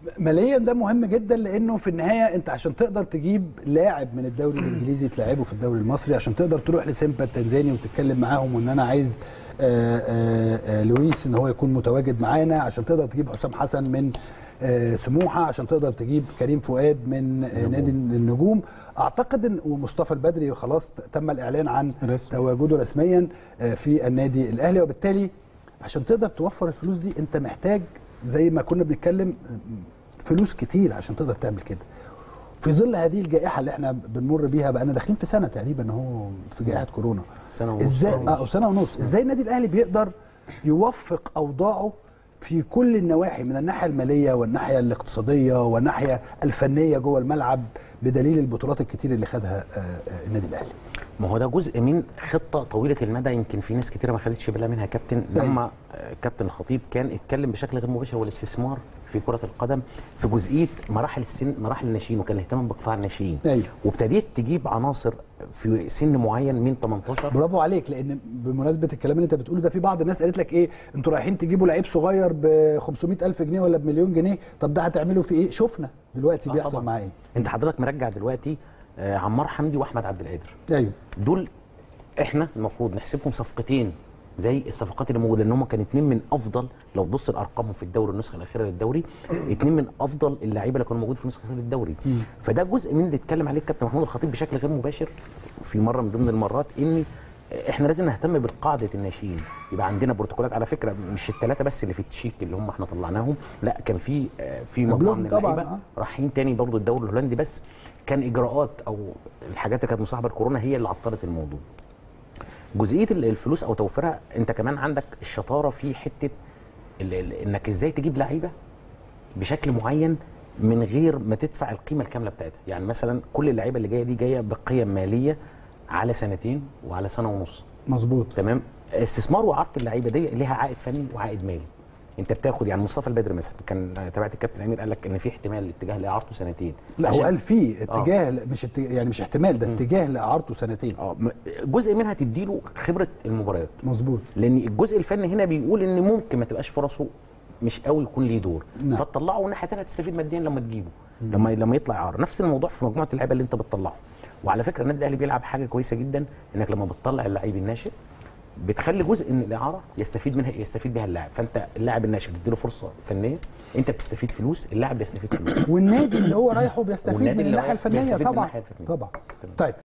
ماليا ده مهم جدا لانه في النهايه انت عشان تقدر تجيب لاعب من الدوري الانجليزي تلعبه في الدوري المصري عشان تقدر تروح لسيمبا التنزاني وتتكلم معاهم وان انا عايز آآ آآ لويس ان هو يكون متواجد معانا عشان تقدر تجيب حسام حسن من سموحه عشان تقدر تجيب كريم فؤاد من نادي النجوم اعتقد ان ومصطفى البدري خلاص تم الاعلان عن رسمي. تواجده رسميا في النادي الاهلي وبالتالي عشان تقدر توفر الفلوس دي انت محتاج زي ما كنا بنتكلم فلوس كتير عشان تقدر تعمل كده في ظل هذه الجائحه اللي احنا بنمر بيها بقى داخلين في سنه تقريبا اهو في جائحه كورونا سنة ونص. ازاي سنة ونص. اه سنه ونص ازاي النادي الاهلي بيقدر يوفق اوضاعه في كل النواحي من الناحيه الماليه والناحيه الاقتصاديه والناحيه الفنيه جوه الملعب بدليل البطولات الكتير اللي خدها آه، آه، النادي الاهلي ما هو ده جزء من خطه طويله المدى يمكن في ناس كتيره ما خدتش بالها منها كابتن لما آه، كابتن الخطيب كان اتكلم بشكل غير مباشر والاستثمار في كره القدم في جزئيه مراحل السن مراحل الناشئين وكان الاهتمام بقطاع الناشئين أيوة. وابتديت تجيب عناصر في سن معين من 18 برافو عليك لان بمناسبه الكلام اللي انت بتقوله ده في بعض الناس قالت لك ايه انتوا رايحين تجيبوا لعيب صغير ب 500 الف جنيه ولا بمليون جنيه طب ده هتعملوا في ايه شفنا دلوقتي آه بيحصل طبعاً. معاه ايه انت حضرتك مرجع دلوقتي آه، عمار حمدي واحمد عبد القادر ايوه دول احنا المفروض نحسبهم صفقتين زي الصفقات اللي موجوده ان هم كانوا اتنين من افضل لو تبص لارقامهم في الدوري النسخه الاخيره للدوري اتنين من افضل اللعيبه اللي كانوا موجودين في النسخه الاخيره للدوري فده جزء من اللي اتكلم عليه الكابتن محمود الخطيب بشكل غير مباشر في مره من ضمن المرات ان احنا لازم نهتم بالقاعده الناشئين يبقى عندنا بروتوكولات على فكره مش الثلاثه بس اللي في التشيك اللي هم احنا طلعناهم لا كان في آه، في مجموعه قبلهم من طبعاً، اللعيبه آه. رايحين تاني برضه الدوري الهولندي بس كان اجراءات او الحاجات اللي كانت مصاحبه الكورونا هي اللي عطلت الموضوع جزئيه ال- الفلوس او توفيرها انت كمان عندك الشطاره في حته ال- ال- انك ازاي تجيب لعيبه بشكل معين من غير ما تدفع القيمه الكامله بتاعتها يعني مثلا كل اللعيبه اللي جايه دي جايه بقيم ماليه على سنتين وعلى سنه ونص مظبوط تمام استثمار وعرض اللعيبه دي ليها عائد فني وعائد مالي انت بتاخد يعني مصطفى البدر مثلا كان تابعت الكابتن امير قال لك ان في احتمال الاتجاه لاعارته سنتين لا هو عشان- قال في اتجاه مش اتجاه يعني مش احتمال ده اتجاه لاعارته سنتين اه م- جزء منها تديله خبره المباريات مظبوط لان الجزء الفني هنا بيقول ان ممكن ما تبقاش فرصه مش قوي يكون ليه دور نعم. فتطلعه والناحيه الثانيه هتستفيد ماديا لما تجيبه لما لما يطلع اعاره نفس الموضوع في مجموعه اللعيبه اللي انت بتطلعه وعلى فكره النادي الاهلي بيلعب حاجه كويسه جدا انك لما بتطلع اللعيب الناشئ بتخلي جزء من الاعاره يستفيد منها يستفيد بها اللاعب فانت اللاعب الناشئ بتديله فرصه فنيه انت بتستفيد فلوس اللاعب بيستفيد فلوس والنادي اللي هو رايحه بيستفيد والنادي من اللي الناحيه رايح الفنيه بيستفيد من طبعا الناحية الفنية. طبعا تمام. طيب